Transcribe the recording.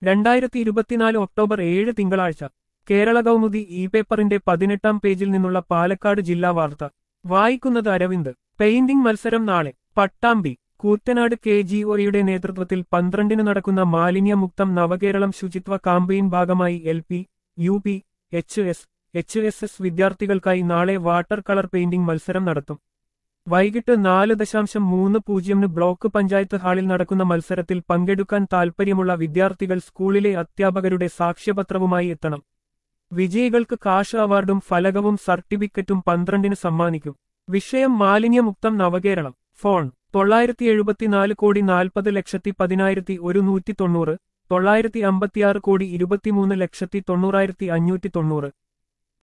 രണ്ടായിരത്തി ഇരുപത്തിനാല് ഒക്ടോബർ ഏഴ് തിങ്കളാഴ്ച കേരള കൗമുദി ഇ പേപ്പറിന്റെ പതിനെട്ടാം പേജിൽ നിന്നുള്ള പാലക്കാട് ജില്ലാ വാർത്ത വായിക്കുന്നത് അരവിന്ദ് പെയിന്റിംഗ് മത്സരം നാളെ പട്ടാമ്പി കൂറ്റനാട് കെ ജി ഒയുടെ നേതൃത്വത്തിൽ പന്ത്രണ്ടിന് നടക്കുന്ന മാലിന്യമുക്തം നവകേരളം ശുചിത്വ കാമ്പയിൻ ഭാഗമായി L P U P H S H S S വിദ്യാർത്ഥികൾക്കായി നാളെ വാട്ടർ കളർ പെയിന്റിംഗ് മത്സരം നടത്തും വൈകിട്ട് നാല് ദശാംശം മൂന്ന് പൂജ്യമിന് ബ്ലോക്ക് പഞ്ചായത്ത് ഹാളിൽ നടക്കുന്ന മത്സരത്തിൽ പങ്കെടുക്കാൻ താൽപ്പര്യമുള്ള വിദ്യാർത്ഥികൾ സ്കൂളിലെ അധ്യാപകരുടെ സാക്ഷ്യപത്രവുമായി എത്തണം വിജയികൾക്ക് കാഷ് അവാർഡും ഫലകവും സർട്ടിഫിക്കറ്റും പന്ത്രണ്ടിന് സമ്മാനിക്കും വിഷയം മാലിന്യമുക്തം നവകേരളം ഫോൺ തൊള്ളായിരത്തി എഴുപത്തിനാല് കോടി നാൽപ്പത് ലക്ഷത്തി പതിനായിരത്തി ഒരു നൂറ്റി തൊണ്ണൂറ് തൊള്ളായിരത്തി അമ്പത്തിയാറ് കോടി ഇരുപത്തിമൂന്ന് ലക്ഷത്തി തൊണ്ണൂറായിരത്തി അഞ്ഞൂറ്റി തൊണ്ണൂറ്